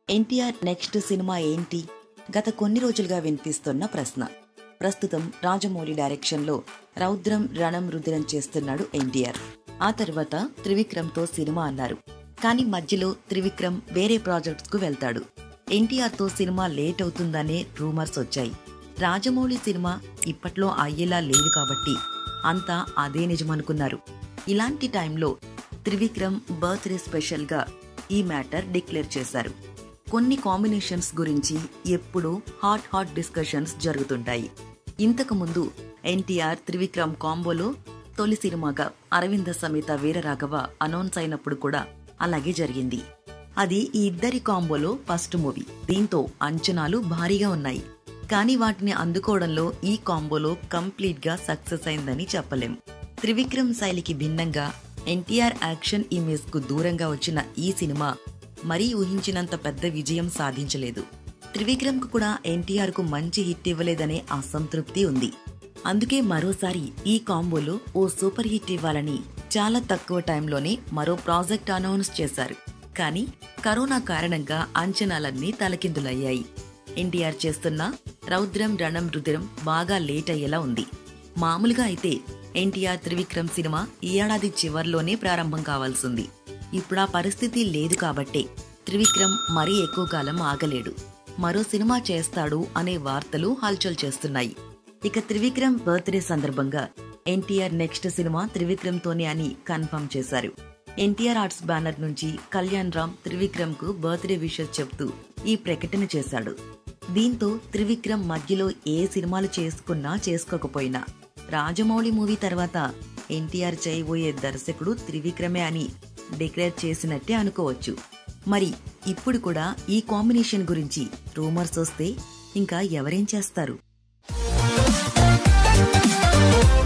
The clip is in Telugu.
ఎన్టీఆర్ నెక్స్ట్ సినిమా ఏంటి గత కొన్ని రోజులుగా వినిపిస్తున్న ప్రశ్న ప్రస్తుతం రాజమౌళి డైరెక్షన్లో రౌద్రం రణం రుద్రం చేస్తున్నాడు ఎన్టీఆర్ ఆ తర్వాత త్రివిక్రమ్తో సినిమా అన్నారు కానీ మధ్యలో త్రివిక్రమ్ వేరే ప్రాజెక్ట్స్ కు వెళ్తాడు ఎన్టీఆర్తో సినిమా లేట్ అవుతుందనే రూమర్స్ వచ్చాయి రాజమౌళి సినిమా ఇప్పట్లో అయ్యేలా లేదు కాబట్టి అంతా అదే నిజమనుకున్నారు ఇలాంటి టైంలో త్రివిక్రమ్ బర్త్డే స్పెషల్గా ఈ మ్యాటర్ డిక్లేర్ చేశారు కొన్ని కాంబినేషన్స్ గురించి ఎప్పుడూ హాట్ హాట్ డిస్కషన్స్ జరుగుతుంటాయి ఇంతకు ముందు ఎన్టీఆర్ త్రివిక్రమ్ కాంబోలో తొలి సినిమాగా అరవింద సమేత వీరరాఘవ అనౌన్స్ అయినప్పుడు కూడా అలాగే జరిగింది అది ఈ ఇద్దరి కాంబోలో ఫస్ట్ మూవీ దీంతో అంచనాలు భారీగా ఉన్నాయి కానీ వాటిని అందుకోవడంలో ఈ కాంబోలో కంప్లీట్ గా సక్సెస్ అయిందని చెప్పలేం త్రివిక్రమ్ శైలికి భిన్నంగా ఎన్టీఆర్ యాక్షన్ ఇమేజ్ కు దూరంగా వచ్చిన ఈ సినిమా మరీ ఊహించినంత పెద్ద విజయం సాధించలేదు త్రివిక్రమ్ కు కూడా ఎన్టీఆర్ కు మంచి హిట్ ఇవ్వలేదనే అసంతృప్తి ఉంది అందుకే మరోసారి ఈ కాంబోలో ఓ సూపర్ హిట్ ఇవ్వాలని చాలా తక్కువ టైంలోనే మరో ప్రాజెక్ట్ అనౌన్స్ చేశారు కానీ కరోనా కారణంగా అంచనాలన్నీ తలకిందులయ్యాయి ఎన్టీఆర్ చేస్తున్న రౌద్రం రణం రుద్రం బాగా లేట్ అయ్యేలా ఉంది మామూలుగా అయితే ఎన్టీఆర్ త్రివిక్రమ్ సినిమా ఈ ఏడాది చివర్లోనే ప్రారంభం కావాల్సింది ఇప్పుడు ఆ పరిస్థితి లేదు కాబట్టే త్రివిక్రమ్ మరీ ఎక్కువ కాలం ఆగలేడు మరో సినిమా చేస్తాడు అనే వార్తలు హల్చల్ చేస్తున్నాయి ఇక త్రివిక్రమ్ బర్త్డే సందర్భంగా ఎన్టీఆర్ నెక్స్ట్ సినిమా త్రివిక్రమ్ తోనే అని కన్ఫర్మ్ చేశారు ఎన్టీఆర్ ఆర్ట్స్ బ్యానర్ నుంచి కళ్యాణ్ రామ్ త్రివిక్రమ్ కు బర్త్డే విషెస్ చెప్తూ ఈ ప్రకటన చేశాడు దీంతో త్రివిక్రమ్ మధ్యలో ఏ సినిమాలు చేసుకున్నా చేసుకోకపోయినా రాజమౌళి మూవీ తర్వాత ఎన్టీఆర్ చేయబోయే దర్శకుడు త్రివిక్రమే అని డిక్లేర్ చేసినట్టే అనుకోవచ్చు మరి ఇప్పుడు కూడా ఈ కాంబినేషన్ గురించి రూమర్స్ వస్తే ఇంకా ఎవరేం చేస్తారు